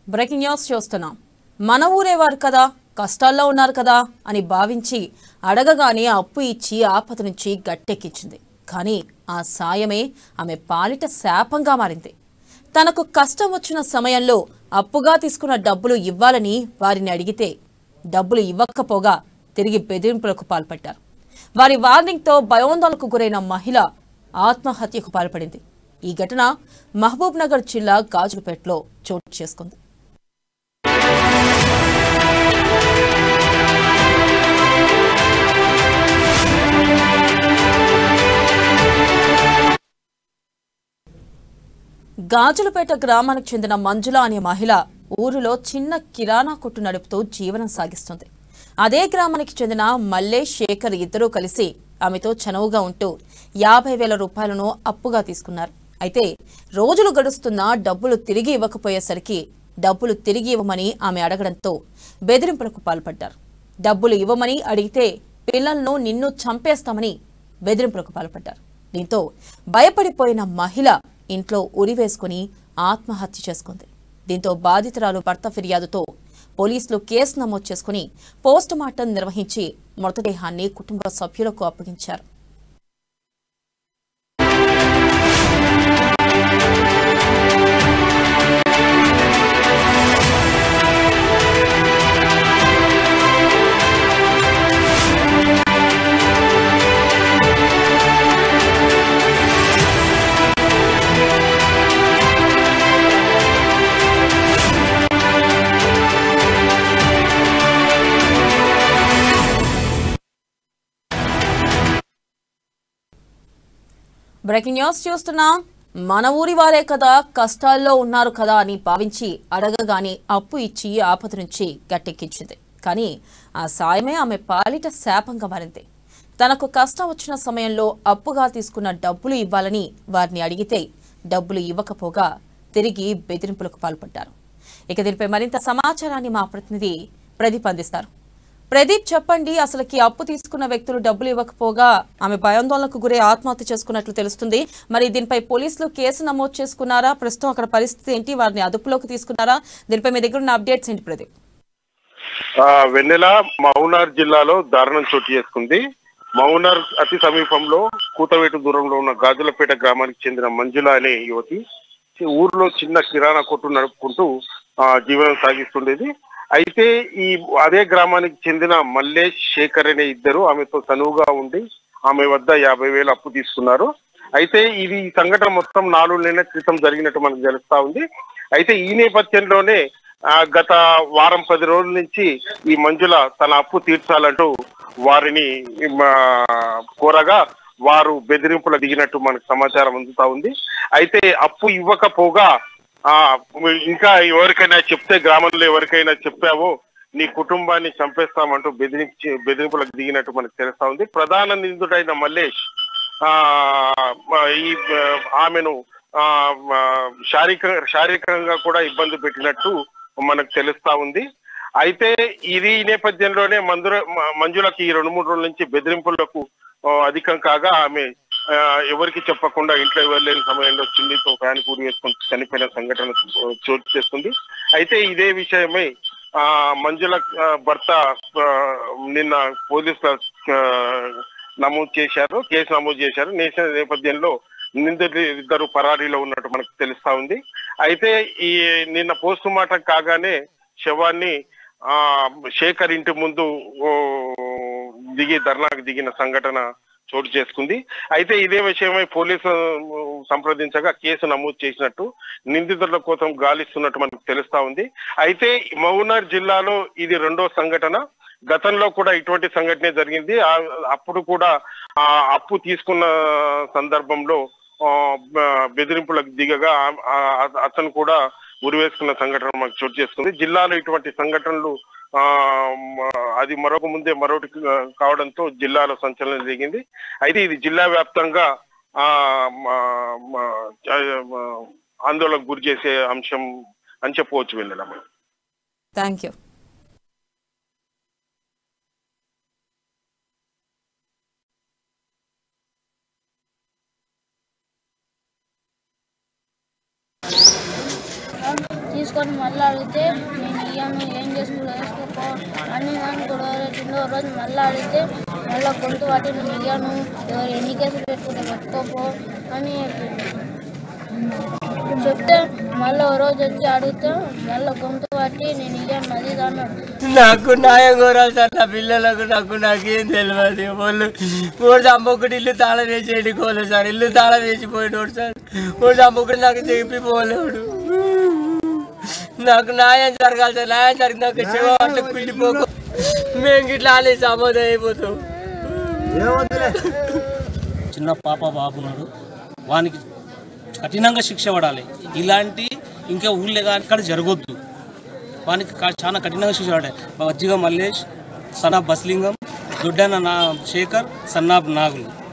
breaking news చూస్తున్నాం మన ఊరే వారు కదా కష్టాల్లో ఉన్నారు కదా అని భావించి అడగగానే అప్పు ఇచ్చి ఆపద నుంచి గట్టెక్కించింది కానీ ఆ సాయమే ఆమె పాలిట శాపంగా మారింది తనకు కష్టం వచ్చిన సమయంలో అప్పుగా తీసుకున్న డబ్బులు ఇవ్వాలని వారిని అడిగితే డబ్బులు ఇవ్వకపోగా తిరిగి బెదిరింపులకు పాల్పడ్డారు వారి వార్నింగ్తో భయోందోళనకు గురైన మహిళ ఆత్మహత్యకు పాల్పడింది ఈ ఘటన మహబూబ్ నగర్ జిల్లా గాజులపేటలో చోటు చేసుకుంది గాజులపేట గ్రామానికి చెందిన మంజుల అనే మహిళ ఊరిలో చిన్న కిరాణా కొట్టు నడుపుతూ జీవనం సాగిస్తుంది అదే గ్రామానికి చెందిన మల్లే శేఖర్ ఇద్దరూ కలిసి ఆమెతో చనువుగా ఉంటూ యాభై వేల రూపాయలను అప్పుగా తీసుకున్నారు అయితే రోజులు గడుస్తున్నా డబ్బులు తిరిగి ఇవ్వకపోయేసరికి డబ్బులు తిరిగి ఇవ్వమని ఆమె అడగడంతో బెదిరింపులకు పాల్పడ్డారు డబ్బులు ఇవ్వమని అడిగితే పిల్లలను నిన్ను చంపేస్తామని బెదిరింపులకు పాల్పడ్డారు దీంతో భయపడిపోయిన మహిళ ఇంట్లో ఉరివేసుకుని ఆత్మహత్య చేసుకుంది దీంతో బాధితురాలు భర్త ఫిర్యాదుతో పోలీసులు కేసు నమోదు చేసుకుని పోస్ట్ మార్టం నిర్వహించి మృతదేహాన్ని కుటుంబ సభ్యులకు అప్పగించారు బ్రేకింగ్ న్యూస్ చూస్తున్నా మన ఊరి వారే కదా కష్టాల్లో ఉన్నారు కదా అని భావించి అడగగానే అప్పు ఇచ్చి ఆపద నుంచి గట్టెక్కించింది కానీ ఆ సాయమే ఆమె పాలిట శాపంగా మారింది తనకు కష్టం వచ్చిన సమయంలో అప్పుగా తీసుకున్న డబ్బులు ఇవ్వాలని వారిని అడిగితే డబ్బులు ఇవ్వకపోగా తిరిగి బెదిరింపులకు పాల్పడ్డారు ఇక దీనిపై మరింత సమాచారాన్ని మా ప్రతినిధి ప్రదీప్ అందిస్తారు ప్రదీప్ చెప్పండి అసలుకి అప్పు తీసుకున్న వ్యక్తులు డబ్బులు ఇవ్వకపోగా ఆమె భయాందోళనకు గురై ఆత్మహత్య చేసుకున్నట్లు తెలుస్తుంది మరి దీనిపై పోలీసులు కేసు నమోదు చేసుకున్నారా ప్రస్తుతం అక్కడ పరిస్థితి ఏంటి వారిని అదుపులోకి తీసుకున్నారా దీనిపై మీ దగ్గర ఉన్న అప్డేట్స్ ఏంటి ప్రదీప్ ఆ, వెన్నెల మౌనార్ జిల్లాలో దారుణం చోటు చేసుకుంది మౌనార్ అతి సమీపంలో కూతవేటు దూరంలో ఉన్న గాజులపేట గ్రామానికి చెందిన మంజుల అనే యువతి చి- ఊర్లో చిన్న కిరాణా కొట్టు నడుపుకుంటూ ఆ, జీవనం సాగిస్తుండేది అయితే ఈ అదే గ్రామానికి చెందిన మల్లేష్ శేఖర్ అనే ఇద్దరు ఆమెతో చనువుగా ఉండి ఆమె వద్ద యాభై వేలు అప్పు తీసుకున్నారు అయితే ఇది ఈ సంఘటన మొత్తం నాలుగు నెలల క్రితం జరిగినట్టు మనకు తెలుస్తా ఉంది అయితే ఈ నేపథ్యంలోనే ఆ, గత వారం పది రోజుల నుంచి ఈ మంజుల తన అప్పు తీర్చాలంటూ వారిని ఆ, కోరగా వారు బెదిరింపులు దిగినట్టు మనకు సమాచారం అందుతా ఉంది అయితే అప్పు ఇవ్వకపోగా ఆ ఇంకా ఎవరికైనా చెప్తే గ్రామంలో ఎవరికైనా చెప్పావో నీ కుటుంబాన్ని చంపేస్తామంటూ బెదిరించి బెదిరింపులకు దిగినట్టు మనకు తెలుస్తా ఉంది ప్రధాన నిందితుడైన మల్లేష్ ఆ ఈ ఆ, ఆమెను ఆ ఆ, శారీరక శారీరకంగా కూడా ఇబ్బంది పెట్టినట్టు మనకు తెలుస్తా ఉంది అయితే ఇది ఈ నేపథ్యంలోనే మందుర మ- మంజులకి ఈ రెండు మూడు రోజుల నుంచి బెదిరింపులకు ఆ, అధికం కాగా ఆమె ఆ, ఎవరికి చెప్పకుండా ఇంట్లో ఎవరు లేని సమయంలో చిన్నితో ఫ్యాన్ కూడి వేసుకుని చనిపోయిన సంఘటన ఆ, చోటు చేసుకుంది అయితే ఇదే విషయమై ఆ మంజుల ఆ, భర్త ఆ, నిన్న పోలీసుల ఆ, నమోదు చేశారు కేసు నమోదు చేశారు నేసిన నేపథ్యంలో నిందితులు ఇద్దరు పరారీలో ఉన్నట్టు మనకు తెలుస్తా ఉంది అయితే ఈ నిన్న పోస్ట్ మార్టం కాగానే శవాన్ని ఆ శేఖర్ ఇంటి ముందు ఓ, దిగి ధర్నాకు దిగిన సంఘటన చోటు చేసుకుంది అయితే ఇదే విషయమై పోలీసు సంప్రదించగా కేసు నమోదు చేసినట్టు నిందితుల కోసం గాలిస్తున్నట్టు మనకు తెలుస్తా ఉంది అయితే మౌనార్ జిల్లాలో ఇది రెండో సంఘటన గతంలో కూడా ఇటువంటి సంఘటనే జరిగింది ఆ- అప్పుడు కూడా ఆ అప్పు తీసుకున్న సందర్భంలో ఆ, బ- బెదిరింపులకు దిగగా ఆ- ఆ- అతను కూడా ఉరివేసుకున్న సంఘటన మనకు చోటు చేసుకుంది జిల్లాలో ఇటువంటి సంఘటనలు ఆ మ- అది మరొక ముందే మరొకటి కావడంతో జిల్లాలో సంచలనం జరిగింది అయితే ఇది జిల్లా వ్యాప్తంగా ఆ మ- మ- ఆ, ఆందోళనకు గురి చేసే అంశం అని చెప్పవచ్చు వెళ్ళడం థ్యాంక్ యూ తీసుకు పట్టుకొని మళ్ళీ అడిగితే నేను ఇయ్యను ఏం చేసుకుంటూ వేసుకోపో అని అని గొడవ రెండో రోజు మళ్ళీ అడిగితే మళ్ళీ గొంతు పట్టి నేను ఇయ్యను ఎవరు ఎన్ని కేసులు పెట్టుకుంటే పెట్టుకోపో అని చెప్పింది చెప్తే మళ్ళీ ఓ రోజు వచ్చి అడిగితే మళ్ళీ గొంతు పట్టి నేను ఇయ్యను అది ఇది అన్నాడు నాకు న్యాయం కోరాలి సార్ నా పిల్లలకు నాకు నాకేం తెలియదు వాళ్ళు మూడు చంపొకటి ఇల్లు తాళం వేసి ఎడుకోలేదు సార్ ఇల్లు తాళం వేసిపోయినోడు సార్ మూడు చంపొకటి నాకు చెప్పి పోలేడు నాకు న్యాయం జరగాలి సార్ న్యాయం జరిగినాక శివ అంటే పిండిపోకు మేము ఇట్లా అనే సమాధం అయిపోతాం చిన్న పాప బాబున్నాడు వానికి కఠినంగా శిక్ష పడాలి ఇలాంటి ఇంకా ఊళ్ళో కానీ ఇక్కడ జరగొద్దు వానికి కా- చాలా కఠినంగా శిక్ష పడాలి మజ్జిగ మల్లేష్ సన్నా బస్లింగం దొడ్డన్న నా శేఖర్ సన్నాబ్ నాగులు